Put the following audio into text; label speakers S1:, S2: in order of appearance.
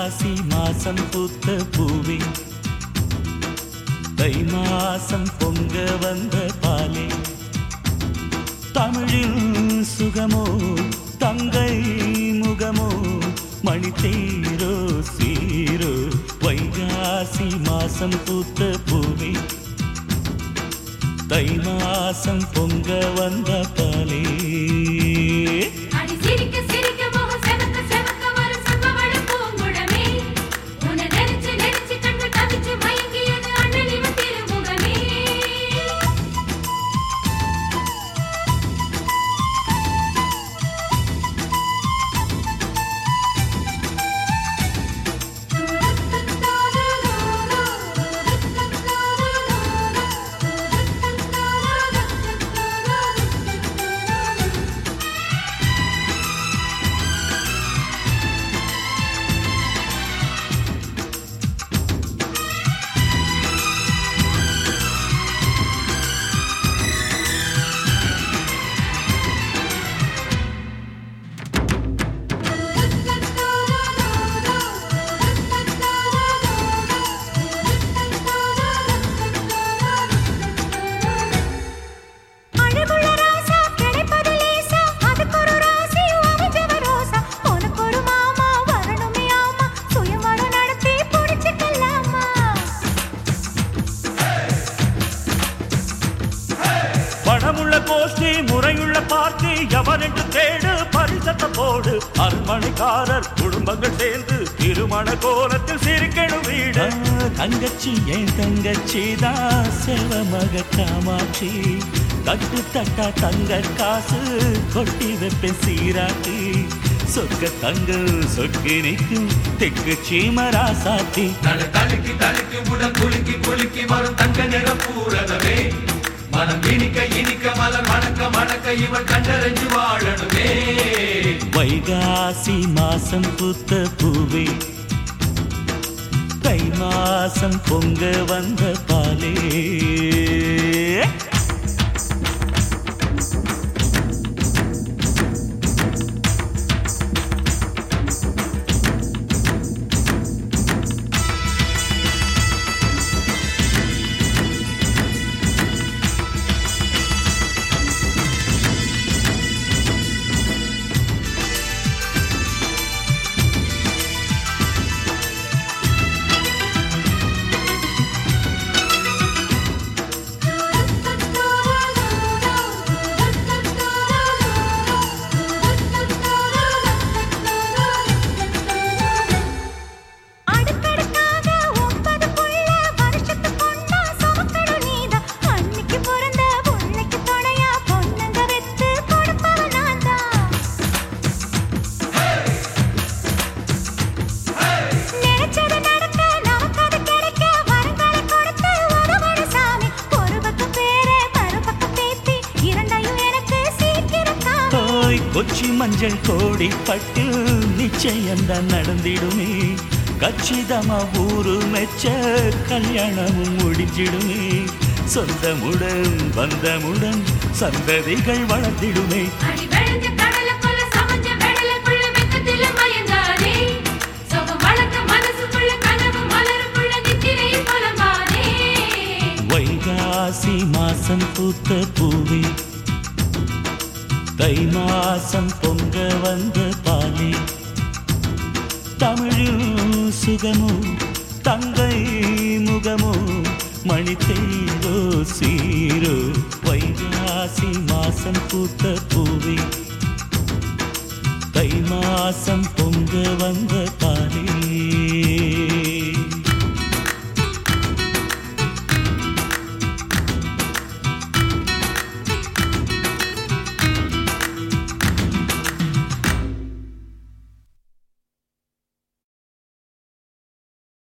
S1: வைகாசி மாசம் பூத்த பூவே தை மாசம் பொங்க வந்த பாலே தமிழில் சுகமோ தங்கை முகமோ மணித்தேரோ சீரோ வைகாசி மாசம் பூத்த பூவே தை மாசம் பொங்க வந்த பாலே
S2: அடி சிரிக்க சிரிக்க முகம் செவக்க செவக்க வரும் சங்கவள பூங்குழமே உன்னை நெரிச்சு நெரிச்சு கண்டு தவிச்சு மயங்கியது அண்ணன் இவன் திருமுகமே
S3: அழகுள்ள ராசா கிடைப்பது லேசா அதுக்கு ஒரு ராசி அமைஞ்சவ ரோசா உனக்கு ஒரு மாமா வரணுமே ஆமா சுயமரம் நடத்தி புடிச்சுக்கலாமா
S1: பணமுள்ள கோஷ்டி முறையுள்ள பார்ட்டி எவரென்று தேடு பரிசத்த போடு அரண்மனைக்காரர் குடும்பங்கள் சேர்ந்து திருமண கோலத்தில் சிரிக்கணும் வீடு தங்கச்சி என் தங்கச்சி தான் செல்வமக காமாட்சி தட்டு தட்டா தங்க காசு கொட்டி வைப்பேன் சீராட்டி சொக்க தங்க சொக்கி நிற்கும் தெக்கு சீமரா சாத்தி
S4: தலை தலுக்கி தலுக்கி உடல் குலுக்கி குலுக்கி வரும் தங்க நிற பூரதமே மனம் இனிக்க இனிக்க மலர் மணக்க மணக்க இவள் கண்டறிஞ்சு வாழணுமே
S1: வைகாசி மாசம் பூத்த பூவே தை மாசம் பொங்க வந்த பாலே
S3: அடுக்கடுக்காக ஒன்பது புள்ள வருஷத்து பொண்ணா சுமக்கணும் நீதான் அன்னைக்கு பிறந்த புள்ளைக்கு துணையா பொண்ணுங்க வெத்து கொடுப்பவ நான் தான் நினைச்சது நடக்க நமக்கு அது கிடைக்க வரங்களை கொடுத்து உதவடு சாமி ஒரு பக்கம் பேரே மறுபக்கம் பேத்தி இரண்டையும் எனக்கு சீக்கிரம் காமி
S1: ஓய் கொச்சி மஞ்சள் கோடி பட்டு நிச்சயம்தான் நடந்திடுமே கச்சிதமா ஊரு மெச்ச கல்யாணமும் முடிஞ்சிடுமே சொந்தமுடன் பந்தமுடன் சந்ததிகள் வளர்ந்திடுமே
S2: அடி வெளுத்த கடலுக்குள்ள சமைஞ்ச வெடலுக்குள்ள வெக்கத்தில மயங்காதே சுகம் வளர்த்த மனசுக்குள்ள கனவு மலருக்குள்ள நித்திரையில் புலம்பாதே
S1: வைகாசி மாசம் பூத்த பூவே தை மாசம் பொங்க வந்த பாலே தமிழில் சுகமோ தங்கை முகமோ மணித்தேரோ சீரோ வைகாசி மாசம் பூத்த பூவே தை மாசம் பொங்க வந்த